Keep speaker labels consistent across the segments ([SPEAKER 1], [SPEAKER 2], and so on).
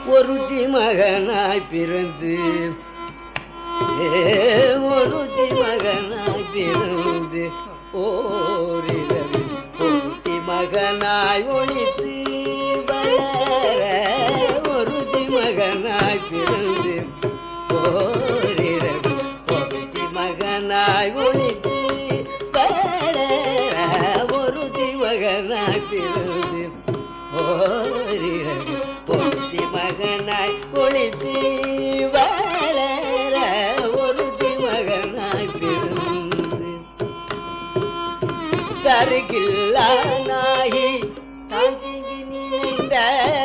[SPEAKER 1] ஒருத்தி மகனாய் பிறந்து ஏ, ஒருத்தி மகனாய் பிறந்து ஓரிரவு ஒருத்தி மகனாய் ஒழித்து வளர ஒருத்தி மகனாய் பிறந்து ஓரிரவு ஒருத்தி மகனாய் ஒழித்து வளர ஒருத்தி மகனாய் பிறந்து ஓரிரவு ஒருத்தி மகனாய் ஒழித்து வளர ஒருத்தி மகனாய் பிறந்து தருகில்லா நாயி தாங்கிங்கி நினைந்த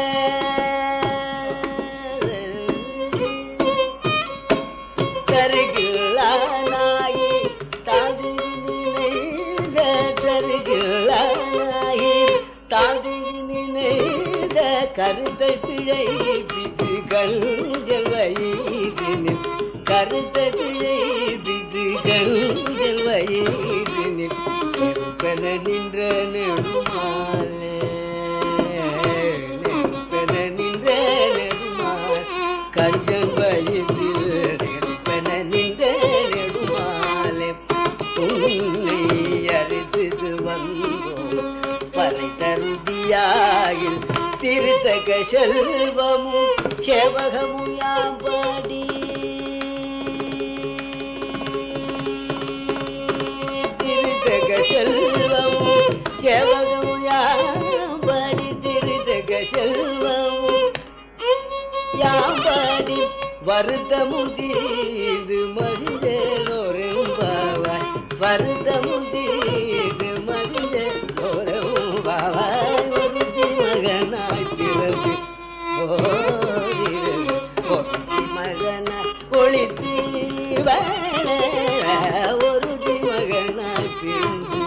[SPEAKER 1] தருகில்லா நாயி தாங்கிங்கி நினைந்த தருகில்லா நாயி தாங்கிங்கி நினைந்த கருத்தை பிழைப்பித்து கஞ்சல் வயிற்றினில் கருத்தை பிழைப்பித்து கஞ்சல் வயிற்றினில் நெருப்பென நின்ற நெடுமாலே நெருப்பென நின்ற நெடுமால் கஞ்சல் வயிற்றில் நெருப்பென நின்ற நெடுமாலே உன்னை அறிந்து வந்தோம் பறை தருதியாகில் திருத்தக செல்வமும் செவகமும் யாம்படி திருத்தக செல்வமும் செவகமும் யாம்படி திருத்தக செல்வமும் யாம்படி வருத்தமும் தீது மகிழ்ந்தோரெம்பாவாய் வருத்தமும் தீது மகிழ்ந்தோரெம்பாவாய் ஒருத்தி மகனாய் பிறந்து ஓரிரவு ஒருத்தி மகனாய் ஒளித்து வளர ஒருத்தி மகனாய் பிறந்து